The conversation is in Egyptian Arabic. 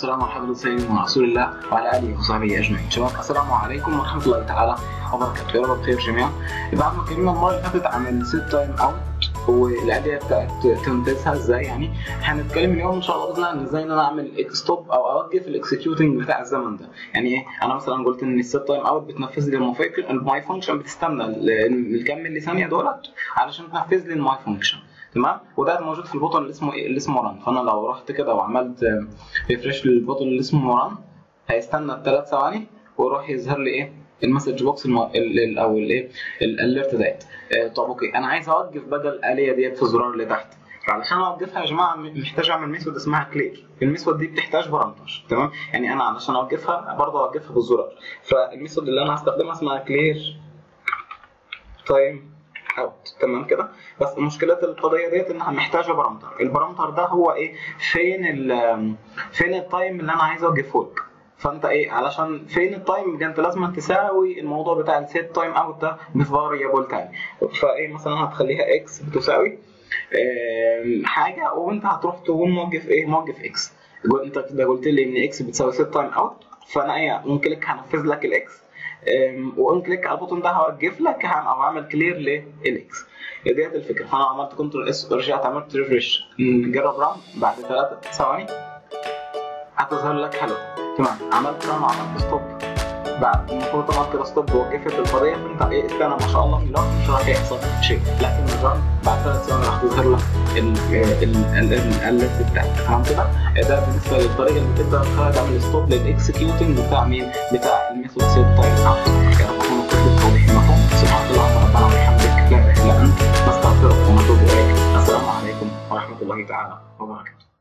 والسلام على حضرة سيدنا رسول الله وعلى اله وصحبه اجمعين. شباب السلام عليكم ورحمه الله تعالى وبركاته، يا رب بخير جميعا. بعد ما اتكلمنا المره اللي فاتت عن الست تايم اوت والاداه بتاعت تنفيذها ازاي يعني هنتكلم اليوم ان شاء الله باذن الله ازاي ان انا اعمل ستوب او اوقف الاكسكيوتنج بتاع الزمن ده يعني ايه انا مثلا قلت ان الست تايم اوت بتنفذ لي الماي فانكشن بتستنى الكام ملي ثانيه دولت علشان تنفذ لي الماي فانكشن تمام وده موجود في البوتن اللي اسمه ايه اللي اسمه ران فانا لو رحت كده وعملت ريفرش للبوتن اللي اسمه ران هيستنى الثلاث ثواني ويروح يظهر لي ايه المسج بوكس المو... ال... ال... او الايه الاليرت ديت آه طب اوكي انا عايز اوقف بدل الاليه ديت في الزرار اللي تحت علشان اوقفها يا جماعه محتاج اعمل ميثود اسمها كلير الميثود دي بتحتاج بارامتر تمام يعني انا علشان اوقفها برضه اوقفها بالزرار فالميثود اللي انا هستخدمها اسمها كلير تايم اوت تمام كده بس مشكله القضيه ديت انها محتاجه بارامتر البارامتر ده هو ايه فين ال فين التايم اللي انا عايز اوقفه لك فانت ايه علشان فين التايم انت لازم تساوي الموضوع بتاع السيت تايم اوت ده بفاريبل تاني فايه مثلا هتخليها اكس بتساوي حاجه وانت هتروح تقول موقف ايه موقف اكس انت كده قلت لي ان اكس بتساوي سيت تايم اوت فانا ايه ممكن كليك هنفذ لك الاكس وان كليك على البوتون ده هوقف لك او اعمل كلير للاكس ديت الفكره فانا عملت كنترول اس ورجعت عملت ريفرش نجرب ران بعد ثلاث ثواني هتظهر لك حلو تمام عملت ران وعملت ستوب بعد المفروض طبعا كده ستوب وقفت القضيه فانت ايه استنى ما شاء الله من الوقت مش راح يحصل شيء لكن الران بعد ثلاث ثواني راح تظهر لك الاليرت بتاعك تمام كده ده بالنسبه للطريقه اللي بتقدر بها تعمل ستوب للاكسكيوتنج بتاع مين؟ بتاع الميثود سيت تايم اوت كده بكون كل التوضيح مفهوم سبحانك اللهم ربنا وبحمدك لا اله الا انت نستغفرك ونتوب اليك السلام عليكم ورحمه الله تعالى وبركاته